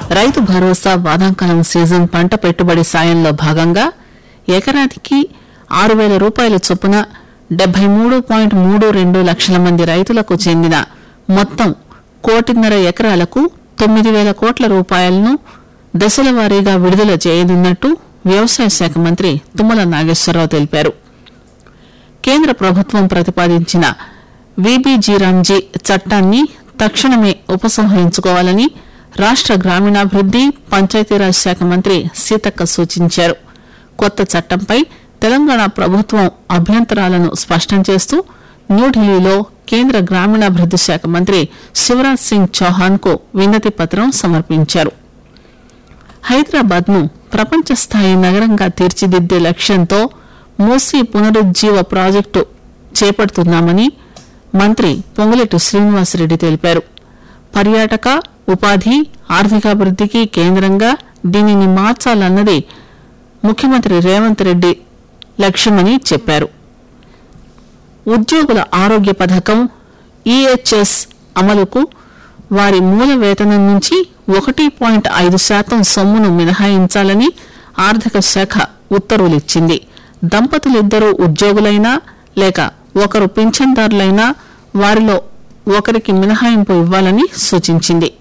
రైతు భరోసా వానాకాలం సీజన్ పంట పెట్టుబడి సాయంలో భాగంగా ఎకరానికి ఆరు వేల రూపాయల చొప్పున డెబ్బై మూడు పాయింట్ మూడు రెండు లక్షల మంది రైతులకు చెందిన మొత్తం కోటిన్నర ఎకరాలకు తొమ్మిది వేల కోట్ల రూపాయలను దశల వారీగా విడుదల చేయనున్నట్టు వ్యవసాయ శాఖ మంత్రి తుమ్మల నాగేశ్వరరావు తెలిపారు కేంద్ర ప్రభుత్వం ప్రతిపాదించిన విబిజీరామ్జీ చట్టాన్ని తక్షణమే ఉపసంహరించుకోవాలని రాష్ట గ్రామీణాభివృద్ది పంచాయతీరాజ్ శాఖ మంత్రి సీతక్క సూచించారు కొత్త చట్టంపై తెలంగాణ ప్రభుత్వం అభ్యంతరాలను స్పష్టం చేస్తూ న్యూఢిల్లీలో కేంద్ర గ్రామీణాభివృద్ది శాఖ మంత్రి శివరాజ్ సింగ్ చౌహాన్ కు వినతి పత్రం సమర్పించారు హైదరాబాద్ ను ప్రపంచ స్థాయి నగరంగా తీర్చిదిద్దే లక్ష్యంతో మూసీ పునరుజ్జీవ ప్రాజెక్టు చేపడుతున్నామని మంత్రి పొంగులేటి శ్రీనివాసరెడ్డి తెలిపారు పర్యాటక ఉపాధి ఆర్థికాభివృద్దికి కేంద్రంగా దీనిని మార్చాలన్నది ముఖ్యమంత్రి రేవంత్ రెడ్డి లక్ష్యమని చెప్పారు ఉద్యోగుల ఆరోగ్య పథకం ఈహెచ్ఎస్ అమలుకు వారి మూల వేతనం నుంచి ఒకటి పాయింట్ ఐదు శాతం సొమ్మును మినహాయించాలని ఆర్థిక శాఖ ఉత్తర్వులిచ్చింది దంపతులిద్దరూ ఉద్యోగులైనా లేక ఒకరు పింఛన్దారులైనా వారిలో ఒకరికి మినహాయింపు ఇవ్వాలని సూచించింది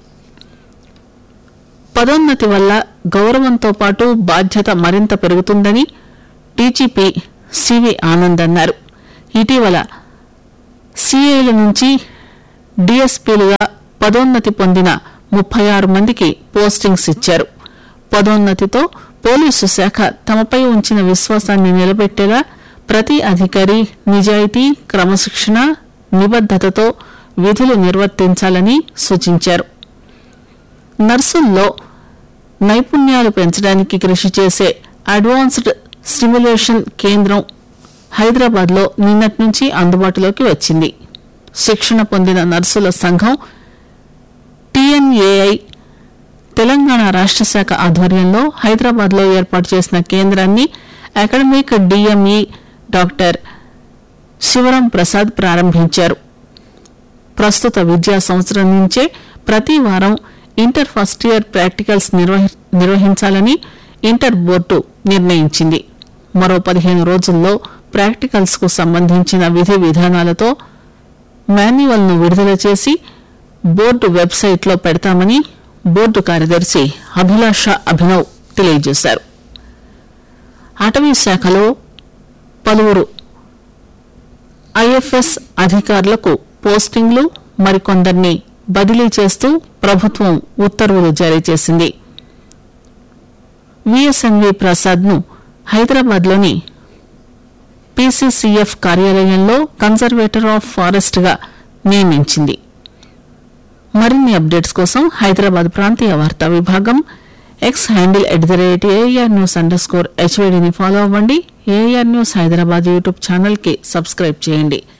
పదోన్నతి వల్ల గౌరవంతో పాటు బాధ్యత మరింత పెరుగుతుందని డీజీపీ సివి ఆనంద్ అన్నారు ఇటీవల సిఐల నుంచి డీఎస్పీలుగా పదోన్నతి పొందిన ముప్పై ఆరు మందికి పోస్టింగ్స్ ఇచ్చారు పదోన్నతితో పోలీసు శాఖ తమపై ఉంచిన విశ్వాసాన్ని నిలబెట్టేలా ప్రతి అధికారి నిజాయితీ క్రమశిక్షణ నిబద్దతతో విధులు నిర్వర్తించాలని సూచించారు నర్సుల్లో నైపుణ్యాలు పెంచడానికి కృషి చేసే అడ్వాన్స్డ్ స్టిమ్యులేషన్ కేంద్రం హైదరాబాద్ లో నిన్నటి నుంచి అందుబాటులోకి వచ్చింది శిక్షణ పొందిన నర్సుల సంఘం టీఎన్ఏఐ తెలంగాణ రాష్ట శాఖ ఆధ్వర్యంలో హైదరాబాద్ లో ఏర్పాటు చేసిన కేంద్రాన్ని academic DME doctor Sivaram Prasad ప్రారంభించారు ప్రస్తుత విద్యా సంవత్సరం నుంచే ప్రతి వారం ఇంటర్ ఫస్ట్ ఇయర్ ప్రాక్టికల్స్ నిర్వహి- నిర్వహించాలని ఇంటర్ బోర్డు నిర్ణయించింది మరో పదిహేను రోజుల్లో ప్రాక్టికల్స్ కు సంబంధించిన విధి విధానాలతో మాన్యువల్ ను విడుదల చేసి బోర్డు వెబ్సైట్ లో పెడతామని బోర్డు కార్యదర్శి అభిలాష అభినవ్ తెలియజేశారు అటవీ శాఖలో పలువురు ఐఎఫ్ఎస్ అధికారులకు పోస్టింగ్లు మరికొందరిని బదిలీ చేస్తూ ప్రభుత్వం ఉత్తర్వులు జారీ చేసింది విఎస్ఎన్వి ప్రసాద్ ను హైదరాబాద్ లోని పీసీసీఎఫ్ కార్యాలయంలో కన్జర్వేటర్ ఆఫ్ ఫారెస్ట్ గా నియమించింది మరిన్ని అప్డేట్స్ కోసం హైదరాబాద్ ప్రాంతీయ వార్తా విభాగం X handle at the rate AIR news under score హెచ్వైడిని ఫాలో అవ్వండి AIR news Hyderabad YouTube channel కి సబ్స్క్రైబ్ చేయండి